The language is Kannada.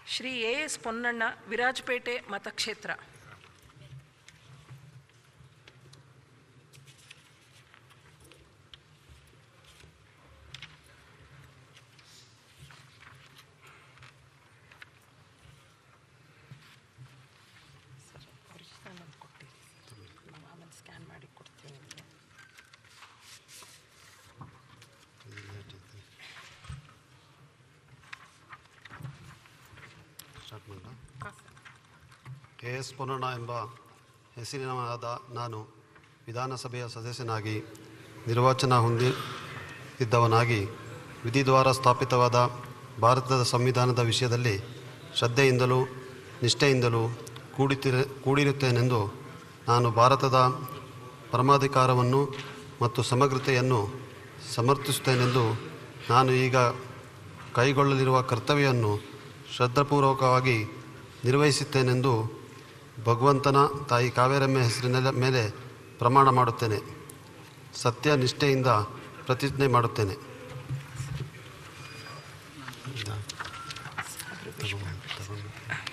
ಶ್ರೀ ಎ ಎಸ್ ಪೊನ್ನಣ್ಣ ವಿರಾಜಪೇಟೆ ಮತಕ್ಷೇತ್ರ ಆಮೇಲೆ ಸ್ಕ್ಯಾನ್ ಮಾಡಿ ಕೊಡ್ತೀನಿ ನಿಮಗೆ ಸ್ಟಾರ್ಟ್ ಮಾಡೋಣ ಕೆ ಎಸ್ ಪೊನ್ನಣ್ಣ ಎಂಬ ಹೆಸರಿನವಾದ ನಾನು ವಿಧಾನಸಭೆಯ ಸದಸ್ಯನಾಗಿ ನಿರ್ವಾಚನ ಹೊಂದಿದ್ದವನಾಗಿ ವಿಧಿದ್ವಾರ ಸ್ಥಾಪಿತವಾದ ಭಾರತದ ಸಂವಿಧಾನದ ವಿಷಯದಲ್ಲಿ ಶ್ರದ್ಧೆಯಿಂದಲೂ ನಿಷ್ಠೆಯಿಂದಲೂ ಕೂಡಿತಿರ ಕೂಡಿರುತ್ತೇನೆಂದು ನಾನು ಭಾರತದ ಪರಮಾಧಿಕಾರವನ್ನು ಮತ್ತು ಸಮಗ್ರತೆಯನ್ನು ಸಮರ್ಥಿಸುತ್ತೇನೆಂದು ನಾನು ಈಗ ಕೈಗೊಳ್ಳಲಿರುವ ಕರ್ತವ್ಯವನ್ನು ಶ್ರದ್ಧಾಪೂರ್ವಕವಾಗಿ ನಿರ್ವಹಿಸುತ್ತೇನೆಂದು ಭಗವಂತನ ತಾಯಿ ಕಾವೇರಮ್ಮ ಹೆಸರಿನ ಮೇಲೆ ಪ್ರಮಾಣ ಮಾಡುತ್ತೇನೆ ಸತ್ಯ ನಿಷ್ಠೆಯಿಂದ ಪ್ರತಿಜ್ಞೆ ಮಾಡುತ್ತೇನೆ ತಗೊಂಡು- ತಗೊಂಡು.